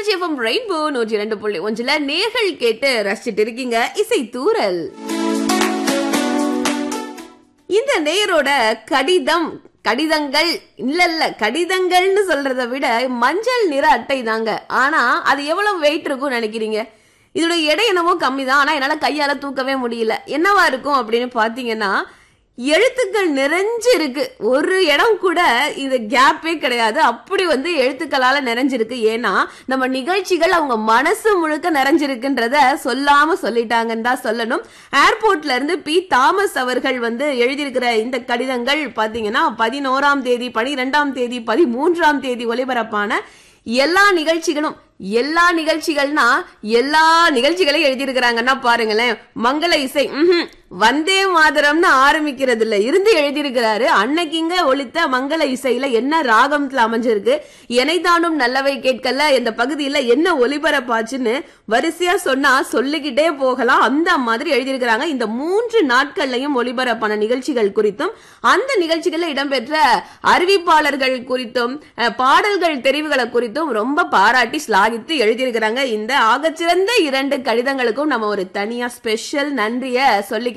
Trichy FM rainbow நூற்றி இரண்டு புள்ளி ஒன்றுல நேர்கள் கேட்டு ரசிச்சிட்டு இருக்கீங்க இசை தூரல் இந்த நேயரோட கடிதம் கடிதங்கள் இல்ல இல்ல கடிதங்கள்னு சொல்றதை விட மஞ்சள் நிற அட்டை தாங்க ஆனா அது எவ்வளவு வெயிட் இருக்கும் நினைக்கிறீங்க இதோட எடை என்னவோ கம்மி தான் ஆனா என்னால கையால தூக்கவே முடியல என்னவா இருக்கும் அப்படின்னு பாத்தீங்கன்னா எழுத்துக்கள் நிறைஞ்சு இருக்கு ஒரு இடம் கூட இது கேப்பே கிடையாது அப்படி வந்து எழுத்துக்களால நிறைஞ்சிருக்கு ஏன்னா நம்ம நிகழ்ச்சிகள் அவங்க மனசு முழுக்க நிறைஞ்சிருக்குன்றத சொல்லாம சொல்லிட்டாங்கன்னு தான் சொல்லணும் ஏர்போர்ட்ல இருந்து பி தாமஸ் அவர்கள் வந்து எழுதியிருக்கிற இந்த கடிதங்கள் பாத்தீங்கன்னா பதினோராம் தேதி பனிரெண்டாம் தேதி பதிமூன்றாம் தேதி ஒலிபரப்பான எல்லா நிகழ்ச்சிகளும் எல்லா நிகழ்ச்சிகள்னா எல்லா நிகழ்ச்சிகளையும் எழுதியிருக்கிறாங்கன்னா பாருங்களேன் மங்கள இசை ம்ஹும். வந்தே மாதரம்னு ஆரம்பிக்கிறது இல்ல இருந்து எழுதியிருக்கிறாரு அன்னைக்குங்க ஒலித்த மங்கள இசையில என்ன ராகத்துல அமைஞ்சிருக்கு எனைதானும் நல்லவை கேட்கல இந்த பகுதியில என்ன ஒலிபரப்பாச்சுன்னு வரிசையா சொன்னா சொல்லிக்கிட்டே போகலாம் அந்த மாதிரி எழுதியிருக்கிறாங்க இந்த மூன்று நாட்கள்லயும் ஒலிபரப்பான நிகழ்ச்சிகள் குறித்தும் அந்த நிகழ்ச்சிகள்ல இடம்பெற்ற அறிவிப்பாளர்கள் குறித்தும் அஹ், பாடல்கள் தெரிவுகளை குறித்தும் ரொம்ப பாராட்டி ஸ்லாகித்து எழுதியிருக்கிறாங்க இந்த ஆகச்சிறந்த இரண்டு கடிதங்களுக்கும் நம்ம ஒரு தனியா ஸ்பெஷல் நன்றிய சொல்லி